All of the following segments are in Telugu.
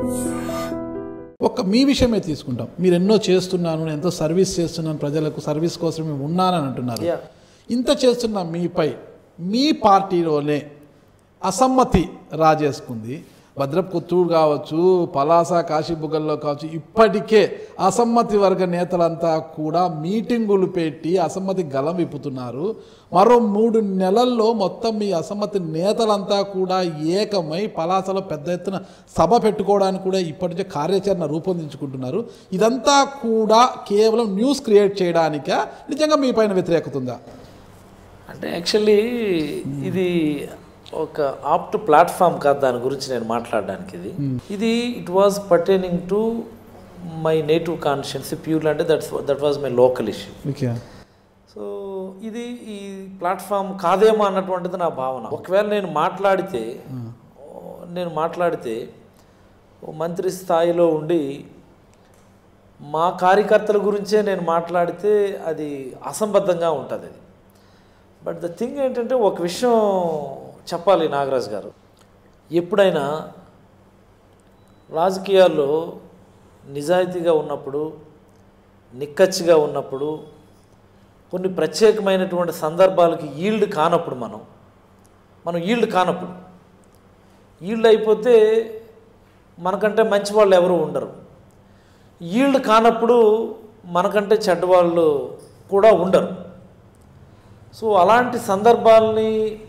ఒక మీ విషయమే తీసుకుంటాం మీరు ఎన్నో చేస్తున్నాను నేను ఎంతో సర్వీస్ చేస్తున్నాను ప్రజలకు సర్వీస్ కోసం మేము ఉన్నానని అంటున్నారు Yeah. ఇంత చేస్తున్న మీపై మీ పార్టీలోనే అసమ్మతి రాజేసుకుంది భద్రప్ కొత్తూరు కావచ్చు పలాస కాశీబుగ్గల్లో కావచ్చు ఇప్పటికే అసమ్మతి వర్గ నేతలంతా కూడా మీటింగులు పెట్టి అసమ్మతి గలం విప్పుతున్నారు మరో మూడు నెలల్లో మొత్తం మీ అసమ్మతి నేతలంతా కూడా ఏకమై పలాసలో పెద్ద ఎత్తున సభ పెట్టుకోవడానికి కూడా ఇప్పటికే కార్యాచరణ రూపొందించుకుంటున్నారు ఇదంతా కూడా కేవలం న్యూస్ క్రియేట్ చేయడానిక నిజంగా మీ పైన వ్యతిరేకత ఉందా అంటే యాక్చువల్లీ ఇది ఒక ఆప్ట్ ప్లాట్ఫామ్ కాదు దాని గురించి నేను మాట్లాడడానికి ఇది ఇది it was pertaining to my native constituency purely అంటే that that was my local issue okay so ఇది ఈ ప్లాట్ఫామ్ కాదేమో అన్నటువంటిది నా భావన ఒకవేళ నేను మాట్లాడితే నేను మాట్లాడితే ఓ మంత్రి స్థాయిలో ఉండి మా కార్యకర్తల గురించే నేను మాట్లాడితే అది అసంబద్ధంగా ఉంటుంది అది బట్ ద థింగ్ ఏంటంటే ఒక విషయం చెప్పాలి నాగరాజు గారు ఎప్పుడైనా రాజకీయాల్లో నిజాయితీగా ఉన్నప్పుడు నిక్కచ్చిగా ఉన్నప్పుడు కొన్ని ప్రత్యేకమైనటువంటి సందర్భాలకి ఈల్డ్ కానప్పుడు మనం మనం ఈల్డ్ కానప్పుడు ఈల్డ్ అయిపోతే మనకంటే మంచి వాళ్ళు ఎవరు ఉండరు ఈల్డ్ కానప్పుడు మనకంటే చెడ్డవాళ్ళు కూడా ఉండరు సో అలాంటి సందర్భాల్ని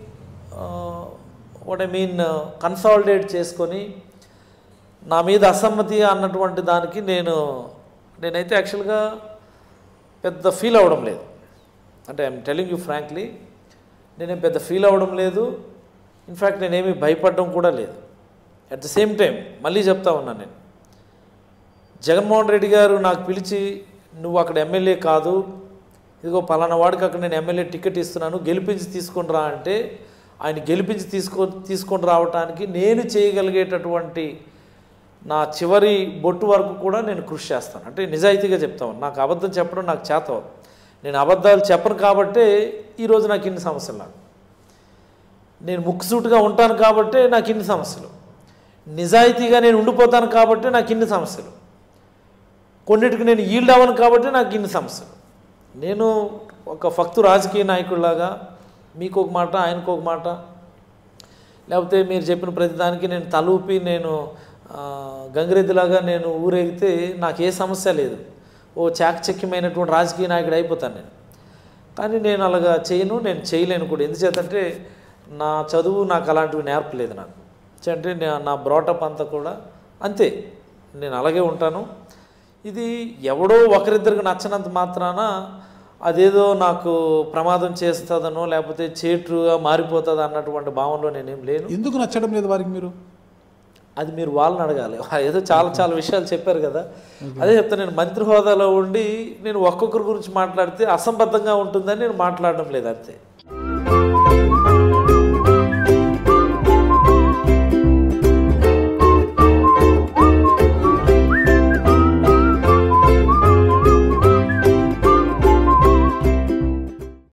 వాట్ ఐ మీన్ కన్సాలిడేట్ చేసుకొని నా మీద అసమ్మతి అన్నటువంటి దానికి నేను నేనైతే యాక్చువల్గా పెద్ద ఫీల్ అవ్వడం లేదు అంటే ఐఎమ్ టెలింగ్ యూ ఫ్రాంక్లీ నేనేం పెద్ద ఫీల్ అవ్వడం లేదు ఇన్ఫ్యాక్ట్ నేనేమి భయపడడం కూడా లేదు అట్ ద సేమ్ టైం మళ్ళీ చెప్తా ఉన్నాను నేను జగన్మోహన్ రెడ్డి గారు నాకు పిలిచి నువ్వు అక్కడ ఎమ్మెల్యే కాదు ఇదిగో పలానా వాడికి అక్కడ నేను ఎమ్మెల్యే టికెట్ ఇస్తున్నాను గెలిపించి తీసుకొని రా అంటే ఆయన గెలిపించి తీసుకో తీసుకొని రావటానికి నేను చేయగలిగేటటువంటి నా చివరి బొట్టు వరకు కూడా నేను కృషి చేస్తాను అంటే నిజాయితీగా చెప్తాను నాకు అబద్ధం చెప్పడం నాకు చేత అవ్వదు. నేను అబద్ధాలు చెప్పను కాబట్టే ఈరోజు నాకు ఇన్ని సమస్యలు నాకు నేను ముక్కుసూటుగా ఉంటాను కాబట్టే నాకు ఇన్ని సమస్యలు నిజాయితీగా నేను ఉండిపోతాను కాబట్టే నాకు ఇన్ని సమస్యలు కొన్నిటికి నేను ఈల్డ్ అవ్వను కాబట్టి నాకు ఇన్ని సమస్యలు నేను ఒక ఫక్తు రాజకీయ నాయకుడిలాగా మీకు ఒక మాట ఆయనకు ఒక మాట లేకపోతే మీరు చెప్పిన ప్రతిదానికి నేను తలూపి నేను ఆ, గంగిరెద్దులాగా నేను ఊరేగితే నాకు ఏ సమస్య లేదు ఓ చాకచక్యమైనటువంటి రాజకీయ నాయకుడు అయిపోతాను నేను కానీ నేను అలాగా చేయను నేను చేయలేను కూడా ఎందుచేతంటే నా చదువు నాకు అలాంటివి నేర్పలేదు నాకు అంటే నే- నా బ్రాటప్ అంతా కూడా అంతే నేను అలాగే ఉంటాను ఇది ఎవడో ఒకరిద్దరికి నచ్చనంత మాత్రాన అదేదో నాకు ప్రమాదం చేస్తుందనో లేకపోతే చేటుగా మారిపోతుంది అన్నటువంటి భావనలో నేనేం లేను ఎందుకు నచ్చడం లేదు వారికి మీరు అది మీరు వాళ్ళని అడగాలి ఏదో చాలా చాలా విషయాలు చెప్పారు కదా అదే చెప్తా నేను మంత్రి హోదాలో ఉండి నేను ఒక్కొక్కరి గురించి మాట్లాడితే అసంబద్ధంగా ఉంటుందని నేను మాట్లాడడం లేదు అంతే